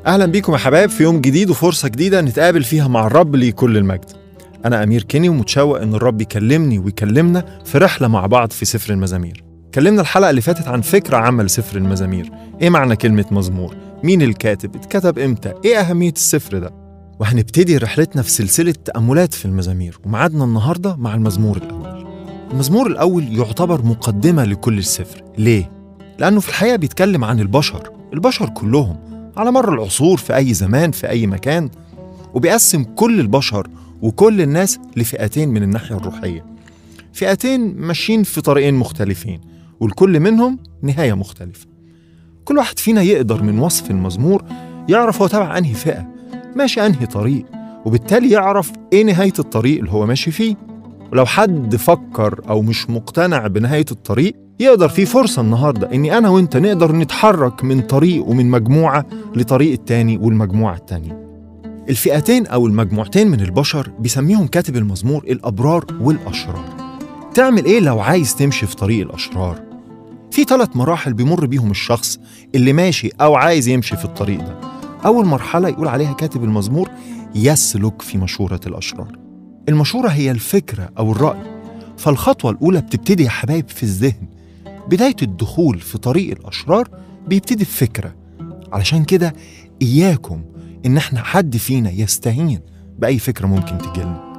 أهلا بيكم يا حبايب في يوم جديد وفرصة جديدة نتقابل فيها مع الرب لكل المجد أنا أمير كيني ومتشوق إن الرب يكلمني ويكلمنا في رحلة مع بعض في سفر المزامير كلمنا الحلقة اللي فاتت عن فكرة عامة لسفر المزامير إيه معنى كلمة مزمور؟ مين الكاتب؟ اتكتب إمتى؟ إيه أهمية السفر ده؟ وهنبتدي رحلتنا في سلسلة تأملات في المزامير ومعادنا النهاردة مع المزمور الأول المزمور الأول يعتبر مقدمة لكل السفر ليه؟ لأنه في الحقيقة بيتكلم عن البشر البشر كلهم على مر العصور في أي زمان في أي مكان وبيقسم كل البشر وكل الناس لفئتين من الناحية الروحية فئتين ماشيين في طريقين مختلفين والكل منهم نهاية مختلفة كل واحد فينا يقدر من وصف المزمور يعرف هو تبع أنهي فئة ماشي أنهي طريق وبالتالي يعرف إيه نهاية الطريق اللي هو ماشي فيه ولو حد فكر أو مش مقتنع بنهاية الطريق يقدر في فرصة النهاردة إني أنا وإنت نقدر نتحرك من طريق ومن مجموعة لطريق التاني والمجموعة التانية الفئتين أو المجموعتين من البشر بيسميهم كاتب المزمور الأبرار والأشرار تعمل إيه لو عايز تمشي في طريق الأشرار؟ في ثلاث مراحل بيمر بيهم الشخص اللي ماشي أو عايز يمشي في الطريق ده أول مرحلة يقول عليها كاتب المزمور يسلك في مشورة الأشرار المشورة هي الفكرة أو الرأي فالخطوة الأولى بتبتدي يا حبايب في الذهن بداية الدخول في طريق الأشرار بيبتدي بفكرة علشان كده إياكم إن إحنا حد فينا يستهين بأي فكرة ممكن تجيلنا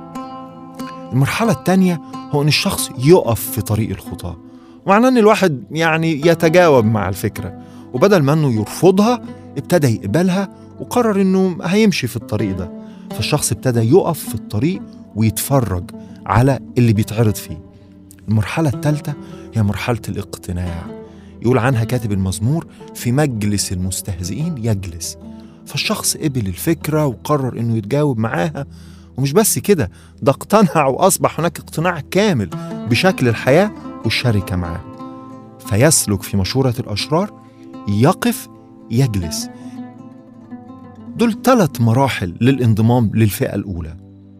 المرحلة التانية هو إن الشخص يقف في طريق الخطاة معناه إن الواحد يعني يتجاوب مع الفكرة وبدل ما إنه يرفضها ابتدى يقبلها وقرر إنه هيمشي في الطريق ده فالشخص ابتدى يقف في الطريق ويتفرج على اللي بيتعرض فيه المرحلة الثالثة هي مرحلة الاقتناع يقول عنها كاتب المزمور في مجلس المستهزئين يجلس فالشخص قبل الفكرة وقرر انه يتجاوب معاها ومش بس كده ده اقتنع واصبح هناك اقتناع كامل بشكل الحياة والشركة معاه فيسلك في مشورة الأشرار يقف يجلس دول ثلاث مراحل للانضمام للفئة الأولى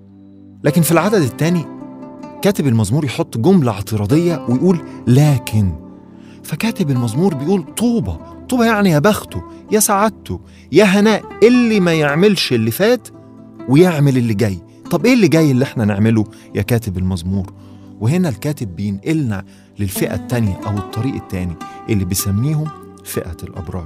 لكن في العدد الثاني كاتب المزمور يحط جملة اعتراضية ويقول لكن فكاتب المزمور بيقول طوبى طوبى يعني يا بخته يا سعادته يا هناء اللي ما يعملش اللي فات ويعمل اللي جاي طب ايه اللي جاي اللي احنا نعمله يا كاتب المزمور وهنا الكاتب بينقلنا للفئة التانية أو الطريق التاني اللي بيسميهم فئة الأبرار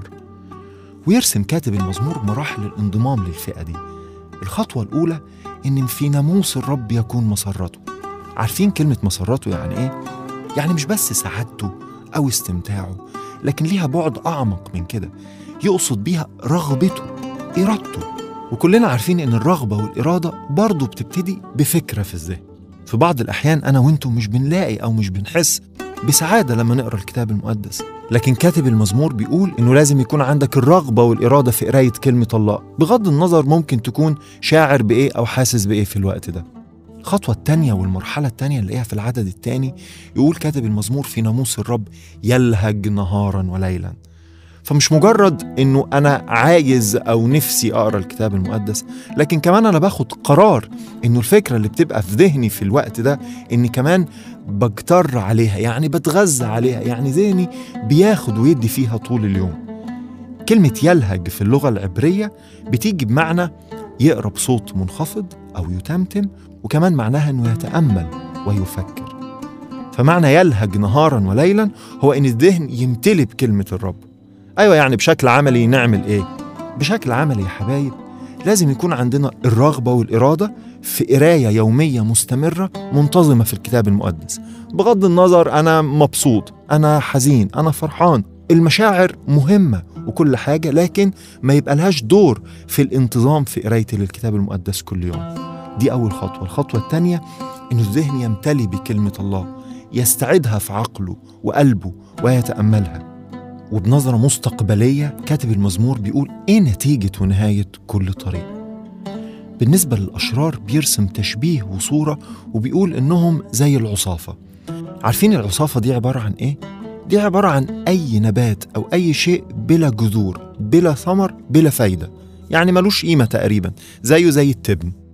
ويرسم كاتب المزمور مراحل الانضمام للفئة دي الخطوة الأولى إن في ناموس الرب يكون مسرته عارفين كلمة مسرته يعني إيه؟ يعني مش بس سعادته أو استمتاعه لكن ليها بعد أعمق من كده يقصد بيها رغبته إرادته وكلنا عارفين إن الرغبة والإرادة برضه بتبتدي بفكرة في الذهن في بعض الأحيان أنا وإنتم مش بنلاقي أو مش بنحس بسعادة لما نقرأ الكتاب المقدس لكن كاتب المزمور بيقول إنه لازم يكون عندك الرغبة والإرادة في قراية كلمة الله بغض النظر ممكن تكون شاعر بإيه أو حاسس بإيه في الوقت ده الخطوة التانية والمرحلة التانية اللي في العدد التاني يقول كاتب المزمور في ناموس الرب يلهج نهارا وليلا فمش مجرد انه انا عايز او نفسي اقرا الكتاب المقدس لكن كمان انا باخد قرار انه الفكره اللي بتبقى في ذهني في الوقت ده اني كمان بجتر عليها يعني بتغذى عليها يعني ذهني بياخد ويدي فيها طول اليوم كلمه يلهج في اللغه العبريه بتيجي بمعنى يقرا بصوت منخفض او يتمتم وكمان معناها انه يتامل ويفكر فمعنى يلهج نهارا وليلا هو ان الذهن يمتلي بكلمه الرب ايوه يعني بشكل عملي نعمل ايه بشكل عملي يا حبايب لازم يكون عندنا الرغبه والاراده في قرايه يوميه مستمره منتظمه في الكتاب المقدس بغض النظر انا مبسوط انا حزين انا فرحان المشاعر مهمه وكل حاجه لكن ما يبقى لهاش دور في الانتظام في قرايتي للكتاب المقدس كل يوم دي اول خطوه الخطوه الثانيه ان الذهن يمتلي بكلمه الله يستعدها في عقله وقلبه ويتاملها وبنظرة مستقبلية كاتب المزمور بيقول إيه نتيجة ونهاية كل طريق بالنسبة للأشرار بيرسم تشبيه وصورة وبيقول إنهم زي العصافة عارفين العصافة دي عبارة عن إيه؟ دي عبارة عن أي نبات أو أي شيء بلا جذور بلا ثمر بلا فايدة يعني ملوش قيمة تقريبا زيه زي التبن